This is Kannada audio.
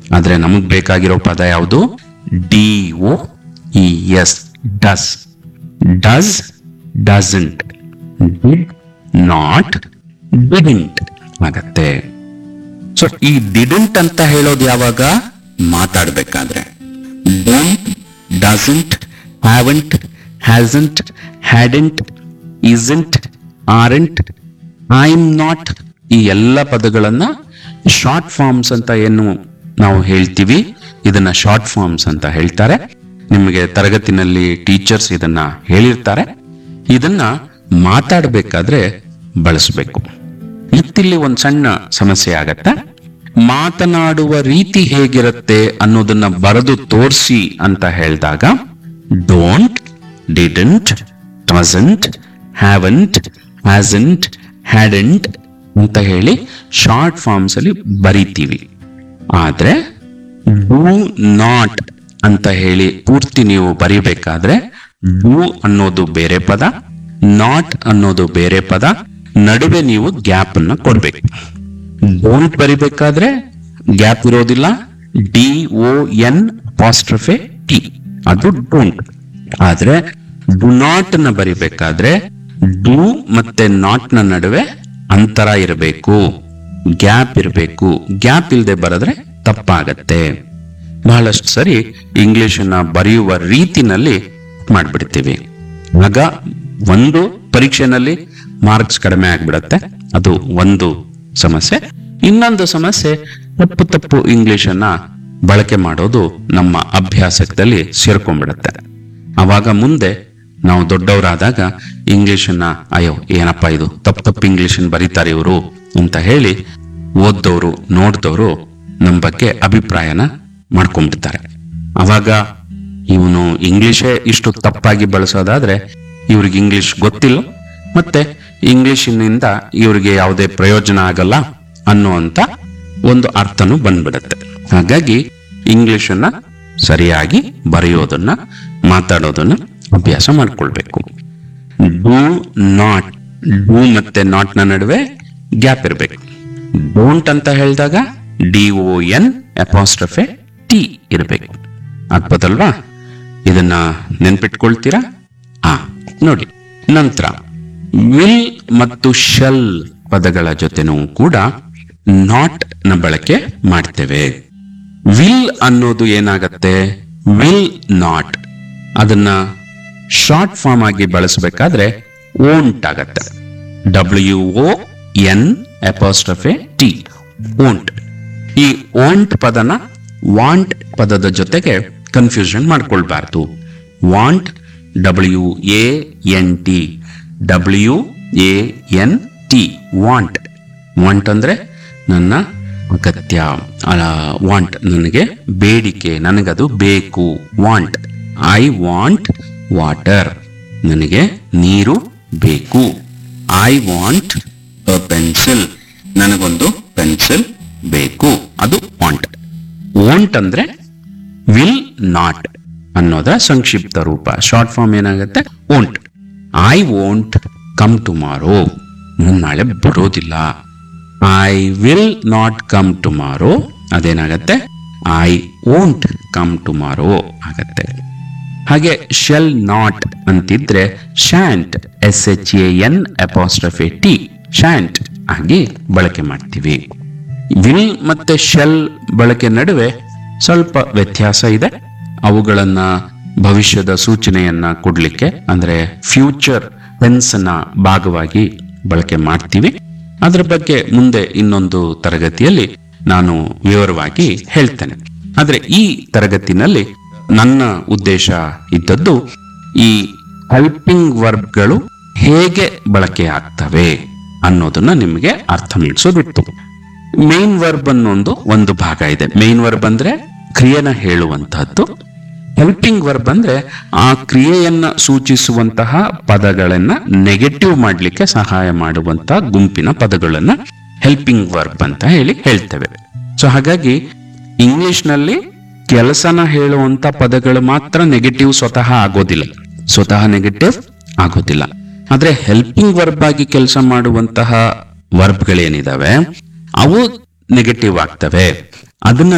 ಆದ್ರೆ ನಮಗ್ ಬೇಕಾಗಿರೋ ಪದ ಯಾವುದು D O E S does does doesn't did not didn't ಆಗತ್ತೆ ಸೊ ಈ ಡಿಡಂಟ್ ಅಂತ ಹೇಳೋದು ಯಾವಾಗ ಮಾತಾಡ್ಬೇಕಾದ್ರೆ don't doesn't haven't hasn't hadn't isn't aren't I am not ಈ ಎಲ್ಲ ಪದಗಳನ್ನ ಶಾರ್ಟ್ ಫಾರ್ಮ್ಸ್ ಅಂತ ಏನು ನಾವು ಹೇಳ್ತೀವಿ ಇದನ್ನ ಶಾರ್ಟ್ ಫಾರ್ಮ್ಸ್ ಅಂತ ಹೇಳ್ತಾರೆ ನಿಮಗೆ ತರಗತಿನಲ್ಲಿ ಟೀಚರ್ಸ್ ಇದನ್ನ ಹೇಳಿರ್ತಾರೆ ಇದನ್ನ ಮಾತಾಡಬೇಕಾದ್ರೆ ಬಳಸಬೇಕು ಇತ್ತಿಲ್ಲಿ ಒಂದ್ ಸಣ್ಣ ಸಮಸ್ಯೆ ಆಗತ್ತೆ ಮಾತನಾಡುವ ರೀತಿ ಹೇಗಿರುತ್ತೆ ಅನ್ನೋದನ್ನ ಬರೆದು ತೋರಿಸಿ ಅಂತ ಹೇಳಿದಾಗ don't didn't doesn't haven't hasn't hadn't ಅಂತ ಹೇಳಿ ಶಾರ್ಟ್ ಫಾರ್ಮ್ಸ್ ಅಲ್ಲಿ ಬರಿತೀವಿ ಆದ್ರೆ ಡೂ ನಾಟ್ ಅಂತ ಹೇಳಿ ಪೂರ್ತಿ ನೀವು ಬರಿಬೇಕಾದ್ರೆ ಡೂ ಅನ್ನೋದು ಬೇರೆ ಪದ ನಾಟ್ ಅನ್ನೋದು ಬೇರೆ ಪದ ನಡುವೆ ನೀವು ಗ್ಯಾಪ್ ಅನ್ನ ಕೊಡ್ಬೇಕು ಡೋಂಟ್ ಬರಿಬೇಕಾದ್ರೆ ಗ್ಯಾಪ್ ಇರೋದಿಲ್ಲ D O N apostrophe T ಅದು ಡೋಂಟ್ ಆದ್ರೆ ಡು ನಾಟ್ ನ ಬರಿಬೇಕಾದ್ರೆ ಡು ಮತ್ತೆ ನಾಟ್ ನ ನಡುವೆ ಅಂತರ ಇರಬೇಕು ಗ್ಯಾಪ್ ಇರಬೇಕು ಗ್ಯಾಪ್ ಇಲ್ಲದೆ ಬರೆದ್ರೆ ತಪ್ಪಾಗತ್ತೆ ಬಹಳಷ್ಟು ಸರಿ ಇಂಗ್ಲಿಷ್ ಅನ್ನ ಬರೆಯುವ ರೀತಿನಲ್ಲಿ ಮಾಡ್ಬಿಡ್ತೀವಿ ಆಗ ಒಂದು ಪರೀಕ್ಷೆನಲ್ಲಿ ಮಾರ್ಕ್ಸ್ ಕಡಿಮೆ ಆಗ್ಬಿಡತ್ತೆ ಅದು ಒಂದು ಸಮಸ್ಯೆ ಇನ್ನೊಂದು ಸಮಸ್ಯೆ ತಪ್ಪು ತಪ್ಪು ಇಂಗ್ಲಿಷ್ ಅನ್ನ ಬಳಕೆ ಮಾಡೋದು ನಮ್ಮ ಅಭ್ಯಾಸದಲ್ಲಿ ಸೇರ್ಕೊಂಡ್ಬಿಡತ್ತೆ ಅವಾಗ ಮುಂದೆ ನಾವು ದೊಡ್ಡವರಾದಾಗ ಇಂಗ್ಲಿಷ್ ಅನ್ನ ಅಯ್ಯೋ ಏನಪ್ಪ ಇದು ತಪ್ಪು ತಪ್ಪು ಇಂಗ್ಲಿಷ್ ಬರೀತಾರೆ ಇವರು ಅಂತ ಹೇಳಿ ಓದ್ದವರು ನೋಡ್ದವರು ನಮ್ಮ ಬಗ್ಗೆ ಅಭಿಪ್ರಾಯನ ಮಾಡ್ಕೊಂಡ್ಬಿಡ್ತಾರೆ ಅವಾಗ ಇವನು ಇಂಗ್ಲಿಷೇ ಇಷ್ಟು ತಪ್ಪಾಗಿ ಬಳಸೋದಾದ್ರೆ ಇವ್ರಿಗೆ ಇಂಗ್ಲಿಷ್ ಗೊತ್ತಿಲ್ಲ ಮತ್ತೆ ಇಂಗ್ಲಿಷಿನಿಂದ ಇವ್ರಿಗೆ ಯಾವುದೇ ಪ್ರಯೋಜನ ಆಗಲ್ಲ ಅನ್ನುವಂತ ಒಂದು ಅರ್ಥನೂ ಬಂದ್ಬಿಡುತ್ತೆ ಹಾಗಾಗಿ ಇಂಗ್ಲಿಷ್ ಅನ್ನ ಸರಿಯಾಗಿ ಬರೆಯೋದನ್ನ ಮಾತಾಡೋದನ್ನ ಅಭ್ಯಾಸ ಮಾಡ್ಕೊಳ್ಬೇಕು ಡೂ ನಾಟ್ ಡೂ ಮತ್ತೆ ನಾಟ್ ನ ನಡುವೆ ಗ್ಯಾಪ್ ಇರಬೇಕು ಡೋಂಟ್ ಅಂತ ಹೇಳಿದಾಗ D O N apostrophe T ಇರಬೇಕು ಆಗ್ಬೋದಲ್ವಾ ಇದನ್ನ ನೆನ್ಪಿಟ್ಕೊಳ್ತೀರಾ ಆ ನೋಡಿ ನಂತರ ವಿಲ್ ಮತ್ತು ಶಲ್ ಪದಗಳ ಜೊತೆನೂ ಕೂಡ ನಾಟ್ ನ ಬಳಕೆ ಮಾಡ್ತೇವೆ ವಿಲ್ ಅನ್ನೋದು ಏನಾಗತ್ತೆ ವಿಲ್ ನಾಟ್ ಅದನ್ನ ಶಾರ್ಟ್ ಫಾರ್ಮ್ ಆಗಿ ಬಳಸಬೇಕಾದ್ರೆ ಓಂಟ್ ಆಗತ್ತೆ W O N apostrophe T won't ಈ ಓಂಟ್ ಪದನ ವಾಂಟ್ ಪದದ ಜೊತೆಗೆ ಕನ್ಫ್ಯೂಷನ್ ಮಾಡ್ಕೊಳ್ಬಾರ್ದು want W A N T W A N T want want ಅಂದ್ರೆ ನನ್ನ ಅಗತ್ಯ ವಾಂಟ್ ನನಗೆ ಬೇಡಿಕೆ ನನಗದು ಬೇಕು ವಾಂಟ್ ಐ ವಾಂಟ್ ವಾಟರ್ ನನಗೆ ನೀರು ಬೇಕು ಐ ವಾಂಟ್ ಪೆನ್ಸಿಲ್ ನನಗೊಂದು ಪೆನ್ಸಿಲ್ ಬೇಕು ಅದು ವಾಂಟ್ ವಾಂಟ್ ಅಂದ್ರೆ ವಿಲ್ ನಾಟ್ ಅನ್ನೋದ ಸಂಕ್ಷಿಪ್ತ ರೂಪ ಶಾರ್ಟ್ ಫಾರ್ಮ್ ಏನಾಗುತ್ತೆ won't I won't come tomorrow ನಾನು ನಾಳೆ ಬರೋದಿಲ್ಲ I will not come tomorrow ಅದೇನಾಗತ್ತೆ ಐ ವೋಂಟ್ ಕಮ್ ಟುಮಾರೋ ಆಗತ್ತೆ ಹಾಗೆ ಶೆಲ್ ನಾಟ್ ಅಂತಿದ್ರೆ shan't S H A N apostrophe T shan't ಆಗಿ ಬಳಕೆ ಮಾಡ್ತೀವಿ ವಿಲ್ ಮತ್ತೆ ಶೆಲ್ ಬಳಕೆ ನಡುವೆ ಸ್ವಲ್ಪ ವ್ಯತ್ಯಾಸ ಇದೆ ಅವುಗಳನ್ನ ಭವಿಷ್ಯದ ಸೂಚನೆಯನ್ನ ಕೊಡ್ಲಿಕ್ಕೆ ಅಂದ್ರೆ ಫ್ಯೂಚರ್ ಟೆನ್ಸ್ ನ ಭಾಗವಾಗಿ ಬಳಕೆ ಮಾಡ್ತೀವಿ ಅದ್ರ ಬಗ್ಗೆ ಮುಂದೆ ಇನ್ನೊಂದು ತರಗತಿಯಲ್ಲಿ ನಾನು ವಿವರವಾಗಿ ಹೇಳ್ತೇನೆ ಆದ್ರೆ ಈ ತರಗತಿನಲ್ಲಿ ನನ್ನ ಉದ್ದೇಶ ಇದ್ದದ್ದು ಈ ಹೆಲ್ಪಿಂಗ್ ವರ್ಬ್ಗಳು ಹೇಗೆ ಬಳಕೆ ಆಗ್ತವೆ ಅನ್ನೋದನ್ನ ನಿಮಗೆ ಅರ್ಥ ಮಾಡಿಸೋದಿತ್ತು ಮೇನ್ ವರ್ಬ್ ಅನ್ನೊಂದು ಒಂದು ಭಾಗ ಇದೆ ಮೇನ್ ವರ್ಬ್ ಅಂದ್ರೆ ಕ್ರಿಯೆನ ಹೇಳುವಂತಹದ್ದು ಹೆಲ್ಪಿಂಗ್ ವರ್ಬ್ ಅಂದ್ರೆ ಆ ಕ್ರಿಯೆಯನ್ನ ಸೂಚಿಸುವಂತಹ ಪದಗಳನ್ನ ನೆಗೆಟಿವ್ ಮಾಡ್ಲಿಕ್ಕೆ ಸಹಾಯ ಮಾಡುವಂತಹ ಗುಂಪಿನ ಪದಗಳನ್ನ ಹೆಲ್ಪಿಂಗ್ ವರ್ಬ್ ಅಂತ ಹೇಳಿ ಹೇಳ್ತೇವೆ ಸೊ ಹಾಗಾಗಿ ಇಂಗ್ಲಿಷ್ ನಲ್ಲಿ ಕೆಲಸನ ಹೇಳುವಂತ ಪದಗಳು ಮಾತ್ರ ನೆಗೆಟಿವ್ ಸ್ವತಃ ಆಗೋದಿಲ್ಲ ಸ್ವತಃ ನೆಗೆಟಿವ್ ಆಗೋದಿಲ್ಲ ಆದ್ರೆ ಹೆಲ್ಪಿಂಗ್ ವರ್ಬ್ ಆಗಿ ಕೆಲಸ ಮಾಡುವಂತಹ ವರ್ಬ್ಗಳೇನಿದಾವೆ ಅವು ನೆಗೆಟಿವ್ ಆಗ್ತವೆ ಅದನ್ನ